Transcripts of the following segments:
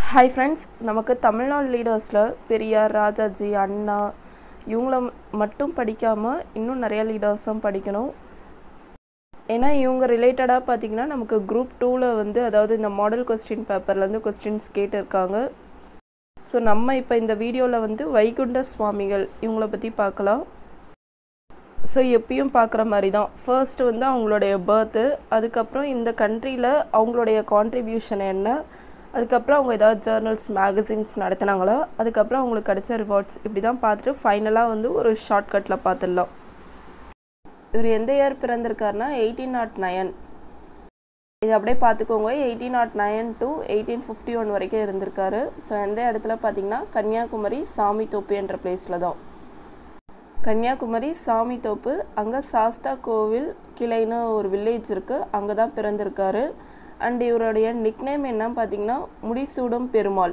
Hi friends நமக்கு தமிழ்நாடு லீடர்ஸில் பெரியார் ராஜாஜி அண்ணா இவங்கள மட்டும் படிக்காமல் இன்னும் நிறைய லீடர்ஸும் படிக்கணும் ஏன்னா இவங்க ரிலேட்டடாக பார்த்தீங்கன்னா நமக்கு குரூப் டூவில் வந்து அதாவது இந்த மாடல் கொஸ்டின் பேப்பர்லேருந்து கொஸ்டின்ஸ் கேட்டிருக்காங்க ஸோ நம்ம இப்போ இந்த வீடியோவில் வந்து வைகுண்ட சுவாமிகள் இவங்கள பற்றி பார்க்கலாம் ஸோ எப்பயும் பார்க்குற மாதிரி தான் ஃபர்ஸ்ட் வந்து அவங்களுடைய பர்த்து அதுக்கப்புறம் இந்த கண்ட்ரியில் அவங்களுடைய கான்ட்ரிபியூஷன் என்ன அதுக்கப்புறம் அவங்க ஏதாவது ஜேர்னல்ஸ் மேகசின்ஸ் நடத்தினாங்களோ அதுக்கப்புறம் அவங்களுக்கு கிடைச்ச ரிவார்ட்ஸ் இப்படி தான் பார்த்துட்டு ஃபைனலாக வந்து ஒரு ஷார்ட்கட்டில் பார்த்துடலாம் இவர் எந்த இயர் பிறந்திருக்காருனா எயிட்டீன் நாட் நயன் இது அப்படியே பார்த்துக்கோங்க eighteen naught nine to eighteen fifty one வரைக்கும் இருந்திருக்காரு ஸோ எந்த இடத்துல பார்த்தீங்கன்னா கன்னியாகுமரி சாமி தோப்பு என்ற பிளேஸில் தான் கன்னியாகுமரி சாமி தோப்பு அங்கே சாஸ்தா கோவில் கிளைன்னு ஒரு வில்லேஜ் இருக்குது அங்கே தான் பிறந்திருக்காரு அண்ட் இவருடைய நிக்நேம் என்ன பார்த்தீங்கன்னா முடிசூடும் பெருமாள்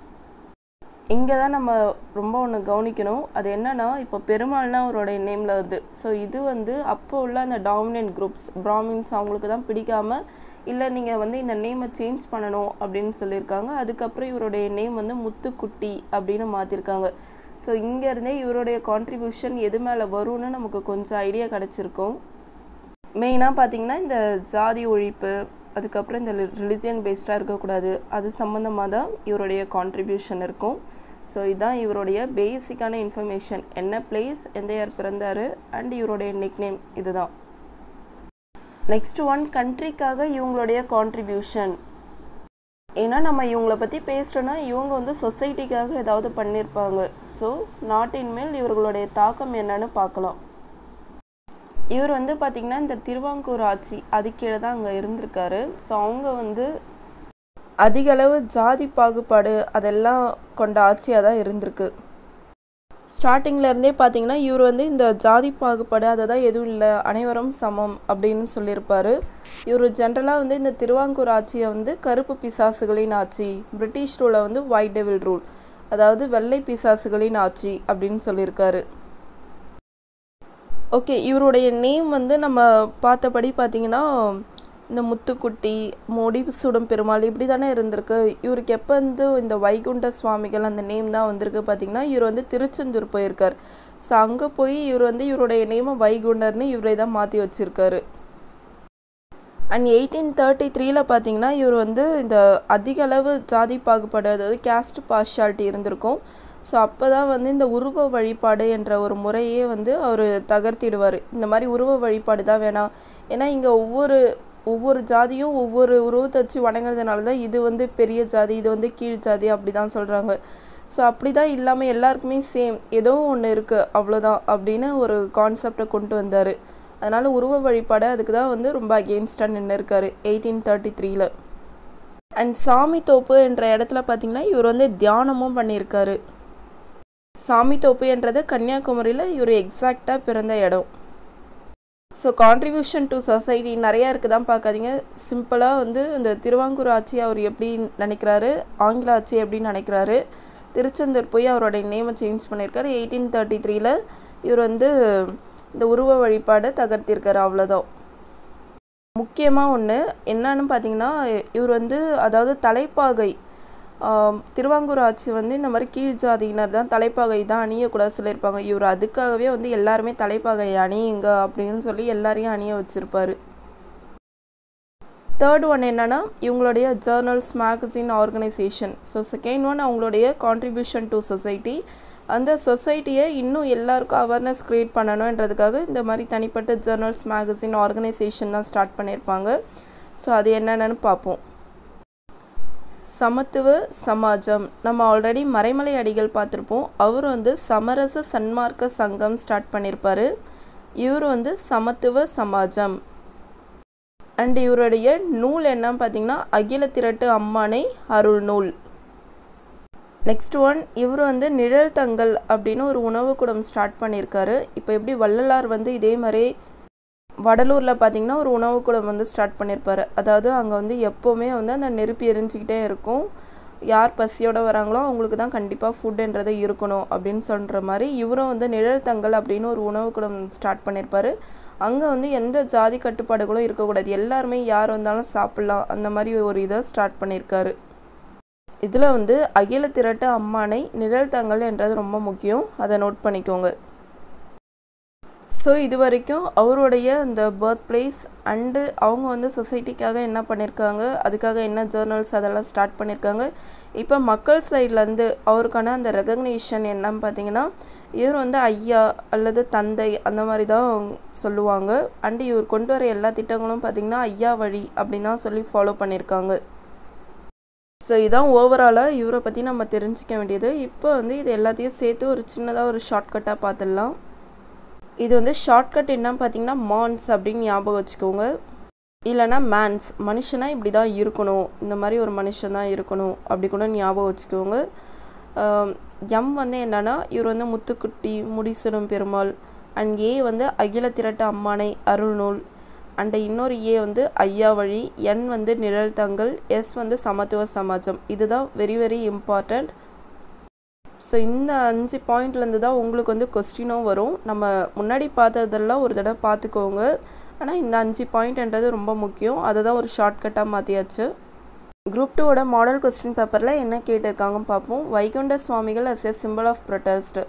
இங்கே தான் நம்ம ரொம்ப ஒன்று கவனிக்கணும் அது என்னன்னா இப்போ பெருமாள்னா அவருடைய நேமில் வருது ஸோ இது வந்து அப்போ உள்ள அந்த டாமினன்ட் குரூப்ஸ் பிராமின்ஸ் அவங்களுக்கு தான் பிடிக்காம இல்லை நீங்கள் வந்து இந்த நேமை சேஞ்ச் பண்ணணும் அப்படின்னு சொல்லியிருக்காங்க அதுக்கப்புறம் இவருடைய நேம் வந்து முத்துக்குட்டி அப்படின்னு மாற்றிருக்காங்க ஸோ இங்கேருந்தே இவருடைய கான்ட்ரிபியூஷன் எது மேலே வரும்னு நமக்கு கொஞ்சம் ஐடியா கிடச்சிருக்கும் மெயினாக பார்த்தீங்கன்னா இந்த ஜாதி ஒழிப்பு அதுக்கப்புறம் இந்த ரிலிஜியன் பேஸ்டாக இருக்கக்கூடாது அது சம்மந்தமாக தான் இவருடைய கான்ட்ரிபியூஷன் இருக்கும் ஸோ இதுதான் இவருடைய பேசிக்கான இன்ஃபர்மேஷன் என்ன பிளேஸ் எந்த இயர் பிறந்தார் அண்ட் இவருடைய நிக்நேம் இதுதான் நெக்ஸ்ட் ஒன் கண்ட்ரிக்காக இவங்களுடைய கான்ட்ரிபியூஷன் ஏன்னா நம்ம இவங்கள பற்றி பேசுகிறோன்னா இவங்க வந்து சொசைட்டிக்காக ஏதாவது பண்ணியிருப்பாங்க ஸோ நாட்டின் மேல் இவர்களுடைய தாக்கம் என்னன்னு பார்க்கலாம் இவர் வந்து பார்த்திங்கன்னா இந்த திருவாங்கூர் ஆட்சி அது கீழே தான் அங்கே இருந்திருக்காரு ஸோ அவங்க வந்து அதிக அளவு ஜாதி பாகுபாடு அதெல்லாம் கொண்ட ஆட்சியாக தான் இருந்திருக்கு ஸ்டார்டிங்கில் இருந்தே பார்த்தீங்கன்னா இவர் வந்து இந்த ஜாதி பாகுபாடு அதை தான் எதுவும் இல்லை அனைவரும் சமம் அப்படின்னு சொல்லியிருப்பார் இவர் ஜென்ரலாக வந்து இந்த திருவாங்கூர் ஆட்சியை வந்து கருப்பு பிசாசுகளின் ஆட்சி பிரிட்டிஷ் ரூலை வந்து ஒயிட் டெவில் ரூல் அதாவது வெள்ளை பிசாசுகளின் ஆட்சி அப்படின்னு சொல்லியிருக்காரு ஓகே இவருடைய நேம் வந்து நம்ம பார்த்தபடி பார்த்தீங்கன்னா இந்த முத்துக்குட்டி மொடி சுடும் பெருமாள் இப்படி தானே இருந்திருக்கு இவருக்கு எப்போ வந்து இந்த வைகுண்ட சுவாமிகள் அந்த நேம் தான் வந்திருக்கு பார்த்தீங்கன்னா இவர் வந்து திருச்செந்தூர் போயிருக்கார் ஸோ அங்கே போய் இவர் வந்து இவருடைய நேமை வைகுண்டர்னு இவரை தான் மாற்றி வச்சுருக்காரு அண்ட் எயிட்டீன் தேர்ட்டி த்ரீல பார்த்தீங்கன்னா இவர் வந்து இந்த அதிக அளவு ஜாதி பாகுபாடு அதாவது கேஸ்ட் பார்ஷியாலிட்டி இருந்திருக்கும் ஸோ அப்போ தான் வந்து இந்த உருவ வழிபாடு என்ற ஒரு முறையே வந்து அவர் தகர்த்திடுவார் இந்த மாதிரி உருவ வழிபாடு தான் வேணாம் ஏன்னா இங்கே ஒவ்வொரு ஒவ்வொரு ஜாதியும் ஒவ்வொரு உருவத்தை வச்சு வணங்குறதுனால தான் இது வந்து பெரிய ஜாதி இது வந்து கீழ் ஜாதி அப்படி தான் சொல்கிறாங்க ஸோ அப்படி தான் இல்லாமல் எல்லாருக்குமே சேம் ஏதோ ஒன்று இருக்குது அவ்வளோதான் அப்படின்னு ஒரு கான்செப்டை கொண்டு வந்தார் அதனால் உருவ வழிபாடு அதுக்கு தான் வந்து ரொம்ப அகெயின்ஸ்டாக நின்று இருக்கார் எயிட்டீன் தேர்ட்டி த்ரீல அண்ட் சாமி தோப்பு என்ற இடத்துல பார்த்திங்கன்னா இவர் வந்து தியானமும் பண்ணியிருக்காரு சாமி தோப்பு என்றது கன்னியாகுமரியில் இவர் எக்ஸாக்டாக பிறந்த இடம் ஸோ கான்ட்ரிபியூஷன் டு சொசைட்டி நிறையா இருக்குதான் பார்க்காதீங்க சிம்பிளாக வந்து இந்த திருவாங்கூர் ஆட்சி அவர் எப்படி நினைக்கிறாரு ஆங்கில ஆட்சி எப்படின்னு நினைக்கிறாரு திருச்செந்தூர் போய் அவருடைய நேமை சேஞ்ச் பண்ணியிருக்காரு எயிட்டீன் தேர்ட்டி த்ரீல இவர் வந்து இந்த உருவ வழிபாடை தகர்த்திருக்காரு அவ்வளோதான் முக்கியமாக ஒன்று என்னன்னு பார்த்தீங்கன்னா இவர் வந்து அதாவது தலைப்பாகை திருவாங்கூர் ஆட்சி வந்து இந்த மாதிரி கீழ் ஜாதியினர் தான் தலைப்பாகை தான் அணியக்கூடாது சொல்லியிருப்பாங்க இவர் அதுக்காகவே வந்து எல்லாருமே தலைப்பாகை அணியுங்க அப்படின்னு சொல்லி எல்லாரையும் அணிய வச்சுருப்பாரு தேர்ட் ஒன் என்னென்னா இவங்களுடைய journals magazine organisation so second one அவங்களுடைய கான்ட்ரிபியூஷன் டு சொசைட்டி அந்த சொசைட்டியை இன்னும் எல்லாருக்கும் அவேர்னஸ் க்ரியேட் பண்ணணுன்றதுக்காக இந்த மாதிரி தனிப்பட்ட ஜேர்னல்ஸ் மேகசின் ஆர்கனைசேஷன் தான் ஸ்டார்ட் பண்ணியிருப்பாங்க ஸோ அது என்னென்னு பார்ப்போம் சமத்துவ சமாஜம் நம்ம ஆல்ரெடி மறைமலை அடிகள் பார்த்துருப்போம் அவர் வந்து சமரச சன்மார்க்க சங்கம் ஸ்டார்ட் பண்ணியிருப்பார் இவர் வந்து சமத்துவ சமாஜம் அண்ட் இவருடைய நூல் என்ன பார்த்தீங்கன்னா அகில திரட்டு அம்மானை அருள் நூல் நெக்ஸ்ட் ஒன் இவர் வந்து நிழல் தங்கல் அப்படின்னு ஒரு உணவு கூடம் ஸ்டார்ட் பண்ணியிருக்காரு இப்போ எப்படி வள்ளலார் வந்து இதே மாதிரி வடலூரில் பார்த்திங்கன்னா ஒரு உணவு கூடம் வந்து ஸ்டார்ட் பண்ணியிருப்பாரு அதாவது அங்கே வந்து எப்போவுமே வந்து அந்த நெருப்பு எரிஞ்சிக்கிட்டே இருக்கும் யார் பசியோடு வராங்களோ அவங்களுக்கு தான் கண்டிப்பாக ஃபுட்டுன்றது இருக்கணும் அப்படின்னு சொல்கிற மாதிரி இவரும் வந்து நிழல் தங்கல் அப்படின்னு ஒரு உணவு கூடம் ஸ்டார்ட் பண்ணியிருப்பாரு அங்கே வந்து எந்த ஜாதி கட்டுப்பாடுகளும் இருக்கக்கூடாது எல்லாருமே யார் வந்தாலும் சாப்பிட்லாம் அந்த மாதிரி ஒரு இதை ஸ்டார்ட் பண்ணியிருக்காரு இதில் வந்து அகில திரட்டு அம்மானை நிழல் தங்கள் என்றது ரொம்ப முக்கியம் அதை நோட் பண்ணிக்கோங்க ஸோ இது வரைக்கும் அவருடைய இந்த பர்த் பிளேஸ் அண்டு அவங்க வந்து சொசைட்டிக்காக என்ன பண்ணியிருக்காங்க அதுக்காக என்ன ஜேர்னல்ஸ் அதெல்லாம் ஸ்டார்ட் பண்ணியிருக்காங்க இப்போ மக்கள் சைட்லேருந்து அவருக்கான அந்த ரெகக்னேஷன் என்னன்னு பார்த்தீங்கன்னா இவர் வந்து ஐயா அல்லது தந்தை அந்த மாதிரி தான் சொல்லுவாங்க அண்டு இவர் கொண்டு வர எல்லா திட்டங்களும் பார்த்திங்கன்னா ஐயா வழி அப்படின்னு தான் சொல்லி ஃபாலோ பண்ணியிருக்காங்க ஸோ இதான் ஓவராலாக இவரை பற்றி நம்ம தெரிஞ்சிக்க வேண்டியது இப்போ வந்து இது எல்லாத்தையும் சேர்த்து ஒரு சின்னதாக ஒரு ஷார்ட்கட்டாக பார்த்துடலாம் இது வந்து ஷார்ட்கட் என்னன்னு பார்த்தீங்கன்னா மான்ஸ் அப்படின்னு ஞாபகம் வச்சுக்கோங்க இல்லைனா மேன்ஸ் மனுஷனா இப்படி தான் இருக்கணும் இந்த மாதிரி ஒரு மனுஷன் தான் இருக்கணும் அப்படி கூட ஞாபகம் வச்சுக்கோங்க எம் வந்து என்னன்னா இவர் வந்து முத்துக்குட்டி முடிசிடும் பெருமாள் அண்ட் ஏ வந்து அகில திரட்டு அம்மானை அருள்நூல் அண்ட் இன்னொரு ஏ வந்து ஐயா வழி என் வந்து நிழல் தங்கள் எஸ் வந்து சமத்துவ சமாஜம் இதுதான் வெரி வெரி இம்பார்ட்டண்ட் ஸோ இந்த அஞ்சு பாயிண்ட்லேருந்து தான் உங்களுக்கு வந்து கொஸ்டினும் வரும் நம்ம முன்னாடி பார்த்ததெல்லாம் ஒரு தடவை பார்த்துக்கோங்க ஆனால் இந்த அஞ்சு பாயிண்ட்ன்றது ரொம்ப முக்கியம் அதை தான் ஒரு ஷார்ட்கட்டாக மாற்றியாச்சு குரூப் டூவோட மாடல் கொஸ்டின் பேப்பரில் என்ன கேட்டிருக்காங்கன்னு பார்ப்போம் Vaikunda Swamigal as a symbol of protest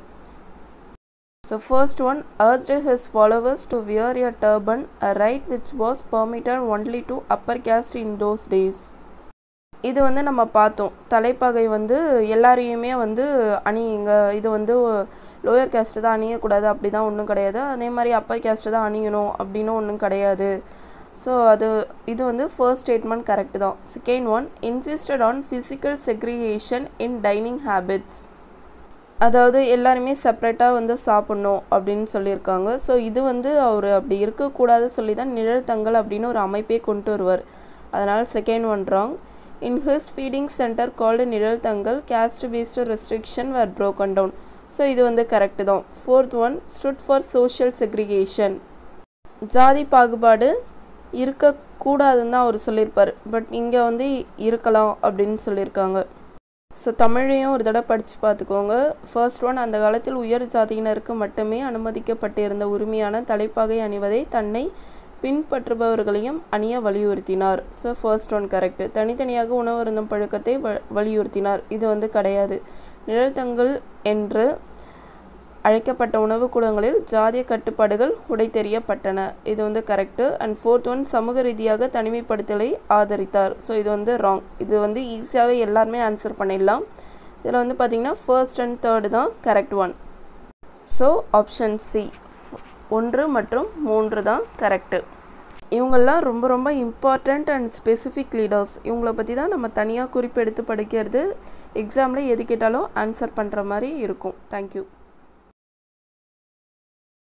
so first one urged his followers to wear a turban, a right which was permitted only to upper caste in those days. இது வந்து நம்ம பார்த்தோம் தலைப்பகை வந்து எல்லாரையுமே வந்து அணியுங்க இது வந்து லோயர் கேஸ்ட்டு தான் அணியக்கூடாது அப்படி தான் ஒன்றும் கிடையாது அதே மாதிரி அப்பர் கேஸ்ட்டு தான் அணியணும் அப்படின்னு ஒன்றும் கிடையாது ஸோ அது இது வந்து ஃபர்ஸ்ட் ஸ்டேட்மெண்ட் கரெக்ட் தான் second one insisted on physical segregation in dining habits அதாவது எல்லாருமே செப்ரேட்டாக வந்து சாப்பிட்ணும் அப்படின்னு சொல்லியிருக்காங்க ஸோ இது வந்து அவர் அப்படி இருக்கக்கூடாது சொல்லி தான் நிழல் தங்கள் அப்படின்னு ஒரு அமைப்பே கொண்டு வருவார் அதனால் second one wrong in his feeding centre called Nizhal Thangal caste based restriction were broken down so இது வந்து கரெக்டு தான் fourth one stood for social segregation ஜாதி பாகுபாடு இருக்கக்கூடாதுன்னு தான் அவர் சொல்லியிருப்பார் பட் இங்கே வந்து இருக்கலாம் அப்படின்னு சொல்லியிருக்காங்க ஸோ தமிழையும் ஒரு தடவை படித்து பார்த்துக்கோங்க ஃபர்ஸ்ட் ஒன் அந்த காலத்தில் உயர் ஜாதியினருக்கு மட்டுமே அனுமதிக்கப்பட்டிருந்த உரிமையான தலைப்பாகை அணிவதை தன்னை பின்பற்றுபவர்களையும் அணிய வலியுறுத்தினார் ஸோ ஃபர்ஸ்ட் ஒன் கரெக்ட் தனித்தனியாக உணவு அருந்தும் பழக்கத்தை வ வலியுறுத்தினார் இது வந்து கிடையாது நிழல்தங்கள் என்று அழைக்கப்பட்ட உணவுக்கூடங்களில் ஜாதிய கட்டுப்பாடுகள் உடைத்தெறியப்பட்டன இது வந்து கரெக்டு அண்ட் ஃபோர்த் ஒன் சமூக ரீதியாக தனிமைப்படுத்தலை ஆதரித்தார் ஸோ இது வந்து ராங் இது வந்து ஈஸியாகவே எல்லாருமே ஆன்சர் பண்ணிடலாம் இதில் வந்து பார்த்திங்கன்னா ஃபர்ஸ்ட் அண்ட் தேர்டு தான் correct one so option C ஒன்று மற்றும் மூன்று தான் கரெக்டு இவங்கெல்லாம் ரொம்ப ரொம்ப இம்பார்ட்டண்ட் அண்ட் ஸ்பெசிஃபிக் லீடர்ஸ் இவங்கள பற்றி தான் நம்ம தனியாக குறிப்பெடுத்து படிக்கிறது எக்ஸாமில் எது கேட்டாலும் ஆன்சர் பண்ணுற மாதிரி இருக்கும் தேங்க்யூ